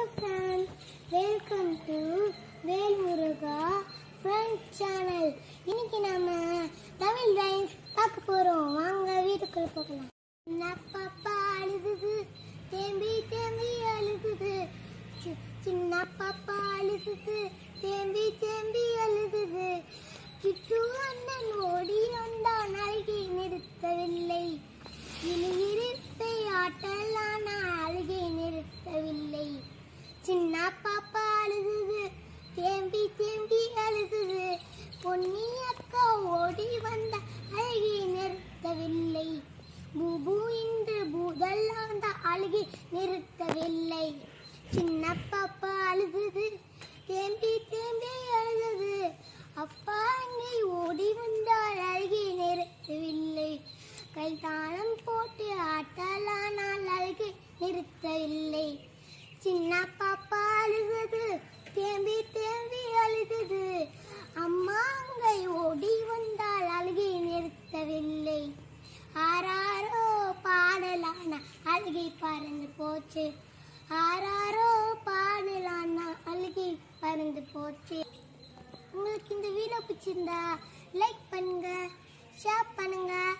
friends welcome to Vel Muruga friend channel இன்னைக்கு நம்ம Tamil rhymes பார்க்க போறோம் வாங்க வீட்டுக்குள்ள போகலாம் சின்ன பாப்பா அழுகுது தேம்பி தேம்பி அழுகுது சி- சின்ன பாப்பா அழுகுது தேம்பி தேம்பி அழுகுது கிட்டு அண்ணன் ஓடி வந்தான் அழுகை நிறுத்தவில்லை இழுவிருப்பை ஆட்டலான அழுகை நிறுத்தவில்லை சின்ன பாப்பா அழுகுது தேம்பி தேம்பி அழுகுது பொன்னி அக்கா ஓடி வந்த அழுகை நிறுத்தவில்லை பூபு இன்று பூதல்லாந்த அழுகை நிறுத்தவில்லை சின்ன பாப்பா அழுகுது தேம்பி தேம்பி அழுகுது அப்பா அங்கே ஓடி வந்தால் அழுகை நிறுத்தவில்லை கை தாளம் போட்டு ஆட்டலானால் அழுகை நிறுத்தவில்லை சின்ன பாப்பா அழுகுது தேம்பி தேம்பி அழுகுது அம்மா அங்கே ஓடி வந்தால் அழுகை நிறுத்தவில்லை ஆராரோ பாடலான அழுகை பறந்து போச்சு ஆராரோ பாடலான அழுகை பறந்து போச்சு உங்களுக்கு இந்த வீடியோ பிடிச்சிருந்தா லைக் பண்ணுங்க ஷேர் பண்ணுங்க